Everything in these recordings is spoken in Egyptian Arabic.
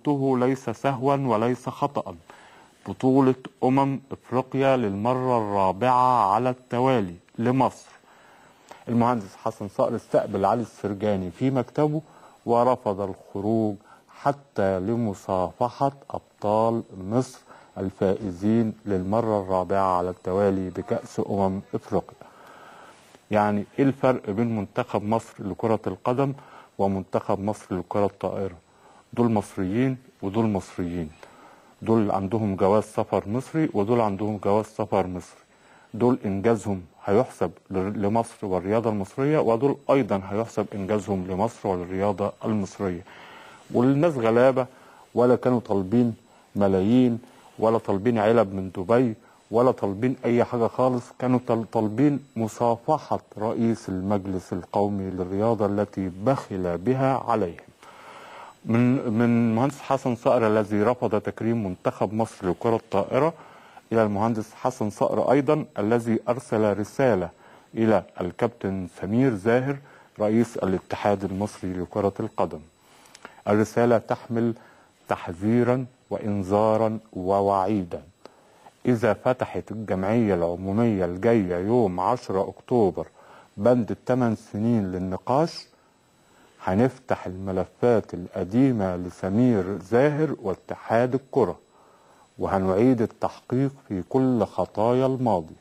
قلته ليس سهوا وليس خطأ بطولة أمم إفريقيا للمرة الرابعة على التوالي لمصر المهندس حسن صقر استقبل علي السرجاني في مكتبه ورفض الخروج حتى لمصافحة أبطال مصر الفائزين للمرة الرابعة على التوالي بكأس أمم إفريقيا يعني إيه الفرق بين منتخب مصر لكرة القدم ومنتخب مصر لكرة الطائرة دول مصريين ودول مصريين دول عندهم جواز سفر مصري ودول عندهم جواز سفر مصري دول إنجازهم هيحسب ل- لمصر والرياضة المصرية ودول أيضا هيحسب إنجازهم لمصر والرياضة المصرية والناس غلابة ولا كانوا طالبين ملايين ولا طالبين علب من دبي ولا طالبين أي حاجة خالص كانوا طال- طالبين مصافحة رئيس المجلس القومي للرياضة التي بخل بها عليهم من من مهندس حسن صقر الذي رفض تكريم منتخب مصر لكرة الطائرة إلى المهندس حسن صقر أيضا الذي أرسل رسالة إلى الكابتن سمير زاهر رئيس الاتحاد المصري لكرة القدم الرسالة تحمل تحذيرا وإنذارا ووعيدا إذا فتحت الجمعية العمومية الجاية يوم 10 أكتوبر بند الثمان سنين للنقاش هنفتح الملفات القديمة لسمير زاهر واتحاد الكرة وهنعيد التحقيق في كل خطايا الماضي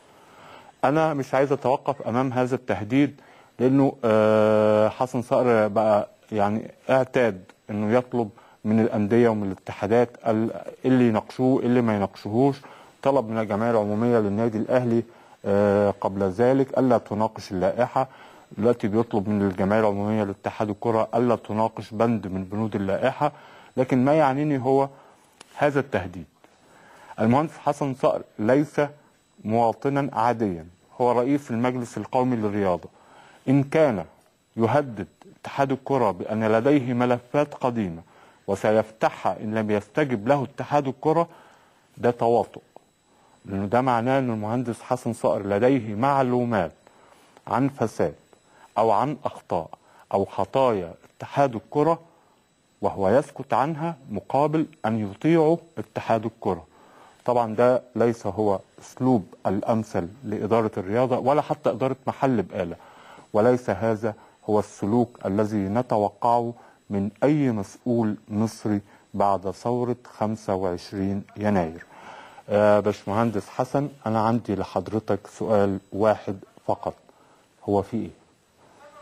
أنا مش عايز أتوقف أمام هذا التهديد لأنه آه، حسن صقر بقى يعني اعتاد أنه يطلب من الأندية ومن الاتحادات ال- اللي يناقشوه اللي ما يناقشوهوش طلب من الجمعية العمومية للنادي الأهلي آه، قبل ذلك ألا تناقش اللائحة دلوقتي بيطلب من الجمعية العمومية لاتحاد الكرة ألا تناقش بند من بنود اللائحة لكن ما يعنيني هو هذا التهديد المهندس حسن صقر ليس مواطنا عاديا هو رئيس المجلس القومي للرياضة إن كان يهدد اتحاد الكرة بأن لديه ملفات قديمة وسيفتحها إن لم يستجب له اتحاد الكرة ده تواطؤ لأنه ده معناه أن المهندس حسن صقر لديه معلومات عن فساد أو عن أخطاء أو خطايا اتحاد الكرة وهو يسكت عنها مقابل أن يطيعه اتحاد الكرة طبعا ده ليس هو أسلوب الأمثل لإدارة الرياضة ولا حتى إدارة محل بقالة وليس هذا هو السلوك الذي نتوقعه من أي مسؤول مصري بعد ثورة 25 يناير آه باشمهندس حسن أنا عندي لحضرتك سؤال واحد فقط هو في إيه؟